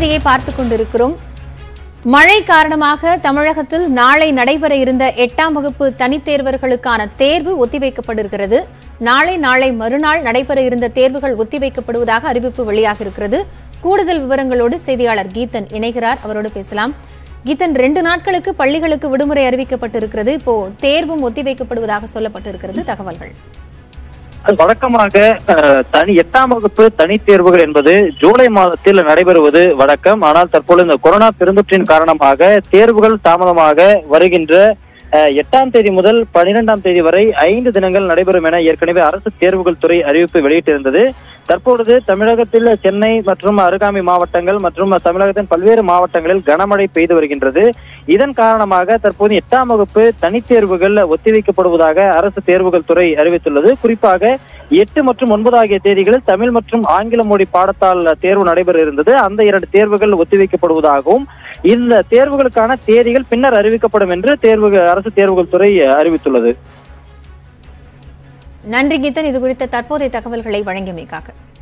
செய்தியை பார்த்துக் கொண்டிருக்கிறோம் மழை காரணமாக தமிழகத்தில் நாளை நடைபெற இருந்த எட்டாம் வகுப்பு தனித் தேர்வர்களுக்கான தேர்வு ஒத்திவைக்கப்பட்டிருக்கிறது நாளை நாளை மறுநாள் நடைபெற இருந்த தேர்வுகள் ஒத்திவைக்கப்படுவதாக அறிவிப்பு வெளியாக இருக்கிறது கூடுதல் விவரங்களோடு செய்தியாளர் கீதன் இணைகிறார் அவரோடு பேசலாம் கீதன் ரெண்டு நாட்களுக்கு பள்ளிகளுக்கு விடுமுறை அறிவிக்கப்பட்டிருக்கிறது இப்போ தேர்வும் ஒத்திவைக்கப்படுவதாக சொல்லப்பட்டிருக்கிறது தகவல்கள் வழக்கமாக அஹ், தனி எட்டாம் வகுப்பு தனித் தேர்வுகள் என்பது ஜூலை மாதத்தில் நடைபெறுவது வழக்கம் ஆனால் தற்பொழுது இந்த கொரோனா பெருந்தொற்றின் காரணமாக தேர்வுகள் தாமதமாக வருகின்ற அஹ், எட்டாம் தேதி முதல் பனிரெண்டாம் தேதி வரை ஐந்து தினங்கள் நடைபெறும் என ஏற்கனவே அரசு தேர்வுகள் துறை அறிவிப்பு வெளியிட்டிருந்தது தற்பொழுது தமிழகத்தில் சென்னை மற்றும் அருகாமை மாவட்டங்கள் மற்றும் தமிழகத்தின் பல்வேறு மாவட்டங்களில் கனமழை பெய்து வருகின்றது இதன் காரணமாக தற்போது எட்டாம் வகுப்பு தனித் தேர்வுகள் ஒத்திவைக்கப்படுவதாக அரசு தேர்வுகள் துறை அறிவித்துள்ளது குறிப்பாக எட்டு மற்றும் ஒன்பது ஆகிய தேதிகளில் தமிழ் மற்றும் ஆங்கில மொழி பாடத்தால் தேர்வு நடைபெற இருந்தது அந்த இரண்டு தேர்வுகள் ஒத்திவைக்கப்படுவதாகவும் இந்த தேர்வுகளுக்கான தேதிகள் பின்னர் அறிவிக்கப்படும் என்று தேர்வு அரசு தேர்வுகள் துறை அறிவித்துள்ளது நன்றி கீதன் இது குறித்த தற்போதைய தகவல்களை வழங்கியமைக்காக